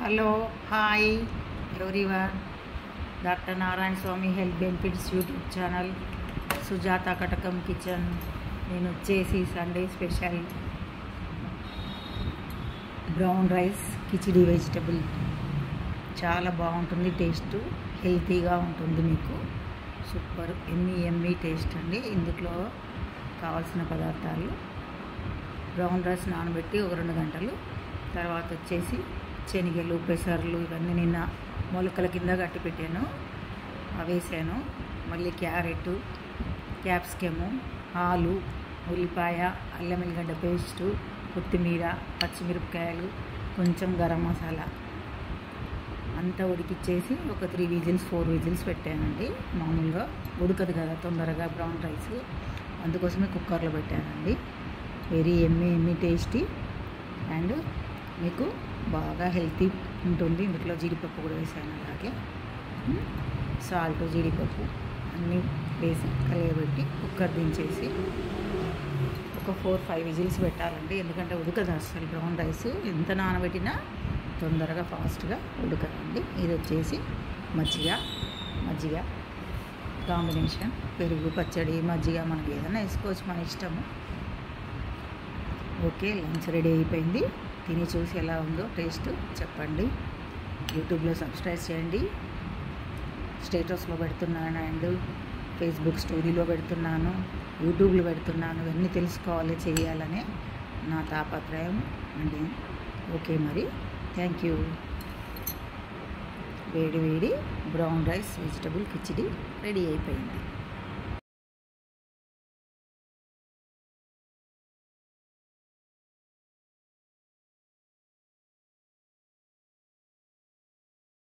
hello hi everyone doctor Narayana Swamy health benefits YouTube channel Sujatha Katakam kitchen నేను వచ్చేసి Sunday special brown rice khichdi vegetable చాలా బాగుంటుంది taste హెల్తీగా ఉంటుంది మీకు సూపర్ ఎమ్మి ఎమ్మి టేస్ట్ అండి ఇందులో కావాల్సిన పదార్థాలు బ్రౌన్ రైస్ నానబెట్టి ఒక రెండు గంటలు తర్వాత వచ్చేసి శనగలు పెసర్లు ఇవన్నీ నిన్న మొలకల కింద కట్టి పెట్టాను అవి వేసాను మళ్ళీ క్యారెట్ క్యాప్సికము ఆలు ఉల్లిపాయ అల్లం ఎల్లిగడ్డ పేస్టు కొత్తిమీర పచ్చిమిరపకాయలు కొంచెం గరం మసాలా అంతా ఉడికిచ్చేసి ఒక త్రీ విజిల్స్ ఫోర్ విజిల్స్ పెట్టానండి మామూలుగా ఉడకదు కదా తొందరగా బ్రౌన్ రైస్ అందుకోసమే కుక్కర్లో పెట్టానండి very yummy yummy tasty and మీకు బాగా హెల్తీ ఉంటుంది ఇందులో జీడిపప్పు కూడా వేసాను అలాగే సాల్ట్ జీడిపప్పు అన్నీ వేసి కలియబెట్టి కుక్కర్ దించేసి ఒక ఫోర్ ఫైవ్ విజిల్స్ పెట్టాలండి ఎందుకంటే ఉడకదు అసలు బ్రౌన్ రైస్ ఎంత నానబెట్టినా తొందరగా ఫాస్ట్గా ఉడకదండి ఇది వచ్చేసి మజ్జిగ మజ్జిగ కాంబినేషన్ పెరుగు పచ్చడి మజ్జిగ మనకి ఏదైనా వేసుకోవచ్చు మన ఇష్టము ఓకే లంచ్ రెడీ అయిపోయింది తిని చూసి ఎలా ఉందో టేస్ట్ చెప్పండి యూట్యూబ్లో సబ్స్క్రైబ్ చేయండి స్టేటస్లో పెడుతున్నాను అండ్ ఫేస్బుక్ స్టోరీలో పెడుతున్నాను యూట్యూబ్లో పెడుతున్నాను ఇవన్నీ తెలుసుకోవాలి చేయాలనే నా తాపత్రయం అండి ఓకే మరి థ్యాంక్ యూ వేడి వేడి brown rice vegetable khichdi ready అయిపోయింది